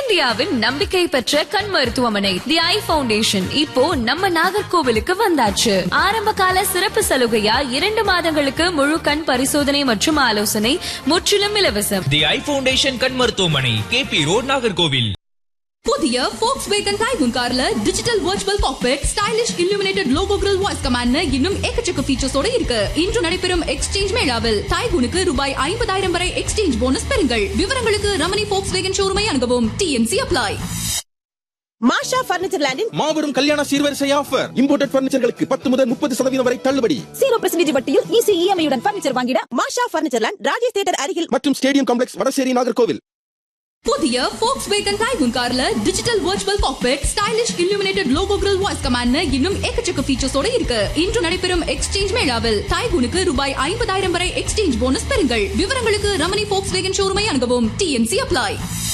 இந்தியாவின் நம்பிக்கை பெற்ற கண் மருத்துவமனை தி ஐ ஃபவுண்டேஷன் இப்போ நம்ம நாகர்கோவிலுக்கு வந்தாச்சு ஆரம்ப கால சிறப்பு சலுகையா இரண்டு மாதங்களுக்கு முழு கண் பரிசோதனை மற்றும் ஆலோசனை முற்றிலும் இலவசம் தி ஐ ஃபவுண்டேஷன் கண் மருத்துவமனை கேபி ரோட் நாகர்கோவில் புதிய ஃபோக்ஸ் வேகன் டைகுன் கார்ல digital virtual cockpit stylish illuminated logo grill voice command இன்னும் எக்கச்சக்க ஃபீச்சர்ஸோட இருக்கு இன்று நடைபெறும் எக்ஸ்சேஞ்ச் மேளாவில் டைகுனுக்கு ரூபாய் ஐம்பதாயிரம் வரை எக்ஸ்சேஞ்ச் போனஸ் பெறுங்கள் விவரங்களுக்கு ரமணி ஃபோக்ஸ் வேகன் ஷோரூமை அணுகவும் டிஎன்சி அப்ளை மாஷா பர்னிச்சர் லேண்டின் மாபெரும் கல்யாண சீர்வரிசை ஆஃபர் இம்போர்ட்டட் பர்னிச்சர்களுக்கு பத்து முதல் முப்பது சதவீதம் வரை தள்ளுபடி ஜீரோ பர்சன்டேஜ் வட்டியில் ஈஸி இஎம்ஐ உடன் பர்னிச்சர் வாங்கிட Masha furniture land Rajesh theatre அருகில் மற்றும் ஸ்டேடியம் காம்ப்ளெக்ஸ் வடசேரி நாகர்கோவில் புதிய ஃபோக்ஸ் வேகன் டைகுன் கார்ல digital virtual cockpit stylish illuminated logo grill voice command இன்னும் எக்கச்சக்க ஃபீச்சர்ஸோட இருக்கு இன்று நடைபெறும் எக்ஸ்சேஞ்ச் மேளாவில் டைகுனுக்கு ரூபாய் ஐம்பதாயிரம் வரை எக்ஸ்சேஞ்ச் போனஸ் பெறுங்கள் விவரங்களுக்கு ரமணி ஃபோக்ஸ் வேகன் ஷோரூமை அணுகவும் டிஎன்சி அப்ளை